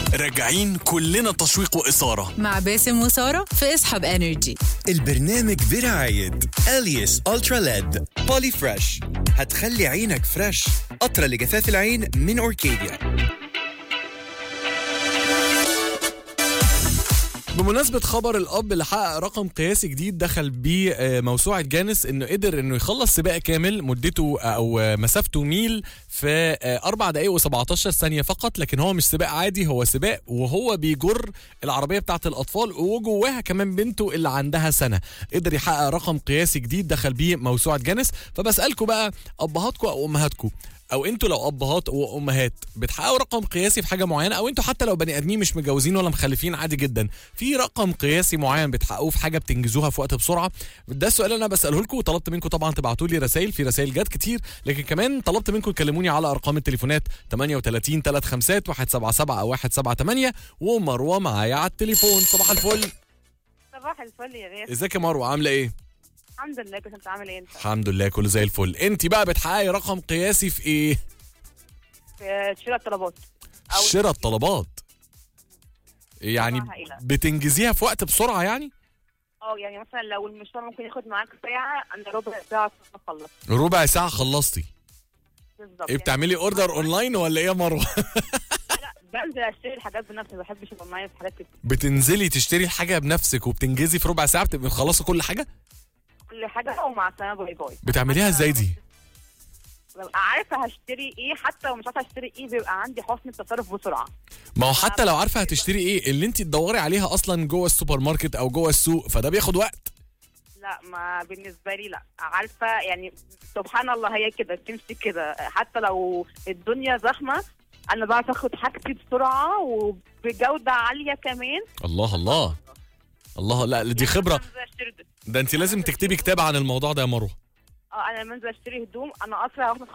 راجعين كلنا تشويق وإثارة مع باسم وسارة في اسحب انرجي البرنامج برعاية أليس ألترا ليد بولي فريش هتخلي عينك فريش قطرة لجفاف العين من أوركيديا بمناسبة خبر الأب اللي حقق رقم قياسي جديد دخل بيه آه، موسوعة جانس إنه قدر إنه يخلص سباق كامل مدته أو آه، مسافته ميل في 4 دقايق و17 ثانية فقط لكن هو مش سباق عادي هو سباق وهو بيجر العربية بتاعت الأطفال وجواها كمان بنته اللي عندها سنة قدر يحقق رقم قياسي جديد دخل بيه موسوعة جانس فبسألكم بقى أبهاتكم أو أمهاتكم او انتوا لو ابهات وامهات بتحققوا رقم قياسي في حاجه معينه او انتوا حتى لو بني ادمين مش متجوزين ولا مخلفين عادي جدا في رقم قياسي معين بتحققوه في حاجه بتنجزوها في وقت بسرعه ده السؤال اللي انا بساله لكم وطلبت منكم طبعا تبعتوا لي رسائل في رسائل جات كتير لكن كمان طلبت منكم تكلموني على ارقام التليفونات 38 35 177 او 178 ومروه معايا على التليفون صباح الفل صباح الفل يا غير ازيك يا مروه عامله ايه الحمد لله كنت عامل ايه انت الحمد لله كله زي الفل انت بقى بتحققي رقم قياسي في ايه في شراء الطلبات او شراء الطلبات يعني طبعاً هائلة. بتنجزيها في وقت بسرعه يعني اه يعني مثلا لو المشوار ممكن ياخد معاك ساعه انا ربع ساعه عشان اخلص ربع ساعه خلصتي بالظبط ايه بتعملي اوردر اونلاين ولا ايه يا مروه لا بنزل اشتري الحاجات بنفسي ما بحبش يبقى معايا في حاجات كتير بتنزلي تشتري الحاجه بنفسك وبتنجزي في ربع ساعه بتبقي مخلصه كل حاجه كل حاجه ومع السلامه باي باي بتعمليها ازاي دي ببقى عارفه هشتري ايه حتى لو مش عارفه هشتري ايه بيبقى عندي حسن التصرف بسرعه ما هو حتى لو عارفه هتشتري ايه اللي انت تدوري عليها اصلا جوه السوبر ماركت او جوه السوق فده بياخد وقت لا ما بالنسبه لي لا عارفه يعني سبحان الله هي كده بتمشي كده حتى لو الدنيا زحمه انا بعرف اخد حاجتي بسرعه وبجوده عاليه كمان الله الله الله لا دي خبره أنا بنزل أشتري- ده انت لازم تكتبي كتاب عن الموضوع ده يا مروه اه انا بنزل اشتري هدوم انا اسرع واحده